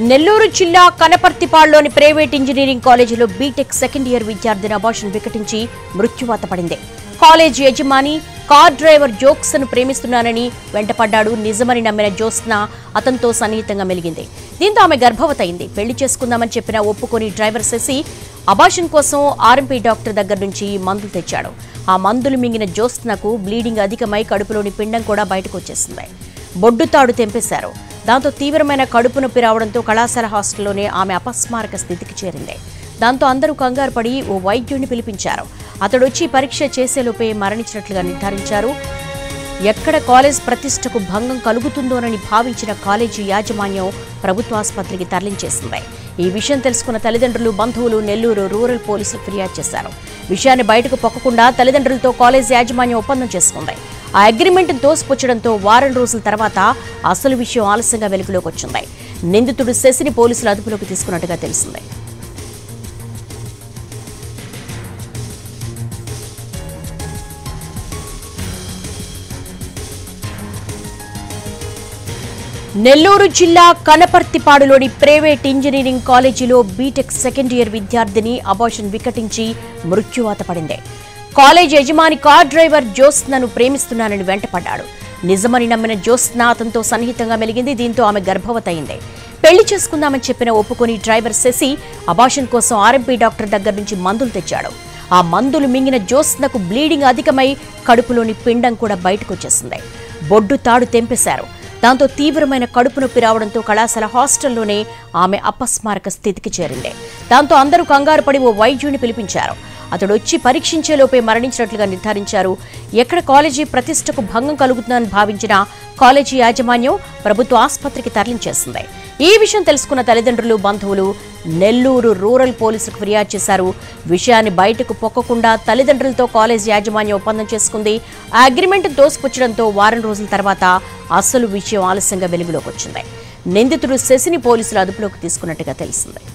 నెల్లూరు జిల్లా కనపర్తిపాడులోని private engineering కాలేజీలో బీటెక్ సెకండ్ ఇయర్ విద్యార్థిని అబార్షన్ వికటించి మృత్యువాత పడింది కాలేజ్ యజమాని కార్ డ్రైవర్ జోక్స్ ను ప్రేమిస్తున్నానని వెంటపడ్డాడు నిజమని నమ్మిన జ్యోత్స్న అతనితో సన్నిహితంగా మెలిగింది దీంతో ఆమె గర్భవతయింది పెళ్లి చేసుకుందామని చెప్పిన ఒప్పుకొని డ్రైవర్ శశి అబార్షన్ కోసం ఆర్ఎంపీ డాక్టర్ దగ్గర నుంచి మందులు తెచ్చాడు ఆ మందులు మింగిన జ్యోత్స్నకు బ్లీడింగ్ అధికమై కడుపులోని పిండం కూడా బయటకు వచ్చేసింది బొడ్డు తాడు తెంపేశారు దాంతో తీవ్రమైన కడుపు నొప్పి రావడంతో కళాశాల హాస్టల్లోనే ఆమె అపస్మారక స్థితికి చేరింది దాంతో అందరూ కంగారు పడి ఓ వైద్యుడిని పిలిపించారు అతడు వచ్చి పరీక్ష చేసేలోపే మరణించినట్లుగా నిర్ధారించారు ఎక్కడ కాలేజ్ ప్రతిష్టకు భంగం కలుగుతుందోనని భావించిన కాలేజీ యాజమాన్యం ప్రభుత్వ ఆసుపత్రికి తరలించేసింది ఈ విషయం తెలుసుకున్న తల్లిదండ్రులు బంధువులు నెల్లూరు రూరల్ పోలీసులు ఫిర్యాదు చేశారు విషయాన్ని బయటకు పొక్కకుండా తల్లిదండ్రులతో కాలేజ్ యాజమాన్యం ఒప్పందం చేసుకుంది ఆ అగ్రిమెంట్ తోసిపుచ్చడంతో వారం రోజుల తర్వాత అసలు విషయం ఆలస్యంగా వెలుగులోకి వచ్చింది నిందితుడు శశిని పోలీసులు అదుపులోకి తీసుకున్నట్టుగా తెలిసింది నెల్లూరు జిల్లా కనపర్తిపాడులోని ప్రైవేట్ ఇంజనీరింగ్ కాలేజీలో బీటెక్ సెకండ్ ఇయర్ విద్యార్థిని అబార్షన్ వికటించి మృత్యువాత పడింది కాలేజ్ యజమాని కార్ డ్రైవర్ జ్యోత్స్నను ప్రేమిస్తున్నానని వెంటపడ్డాడు నిజమని నమ్మిన జ్యోత్స్న అతనితో సన్నిహితంగా మెలిగింది దీంతో ఆమె గర్భవతయింది పెళ్లి చేసుకుందామని చెప్పిన ఒప్పుకొని డ్రైవర్ శశి అబార్షన్ కోసం ఆర్ఎంపీ డాక్టర్ దగ్గర నుంచి మందులు తెచ్చాడు ఆ మందులు మింగిన జ్యోత్స్నకు బ్లీడింగ్ అధికమై కడుపులోని పిండం కూడా బయటకొచ్చేసింది బొడ్డు తాడు తెంపేశారు దాంతో తీవ్రమైన కడుపు నొప్పి రావడంతో కళాశాల హాస్టల్లోనే ఆమె అపస్మారక స్థితికి చేరింది దాంతో అందరూ కంగారు పడి ఓ వైద్యుడిని పిలిపించారు అతడు వచ్చి పరీక్షించేలోపే మరణించినట్లుగా నిర్ధారించారు ఎక్కడ కాలేజీ ప్రతిష్టకు భంగం కలుగుతుందని భావించిన కాలేజీ యాజమాన్యం ప్రభుత్వ ఆసుపత్రికి తరలించేసింది ఈ విషయం తెలుసుకున్న తల్లిదండ్రులు బంధువులు నెల్లూరు రూరల్ పోలీసులకు ఫిర్యాదు చేశారు విషయాన్ని బయటకు పొక్కకుండా తల్లిదండ్రులతో కాలేజ్ యాజమాన్యం ఒప్పందం చేసుకుంది ఆ అగ్రిమెంట్ తోసిపుచ్చడంతో వారం రోజుల తర్వాత అసలు విషయం ఆలస్యంగా వెలుగులోకి వచ్చింది నిందితుడు శశిని పోలీసులు అదుపులోకి తీసుకున్నట్టుగా తెలిసింది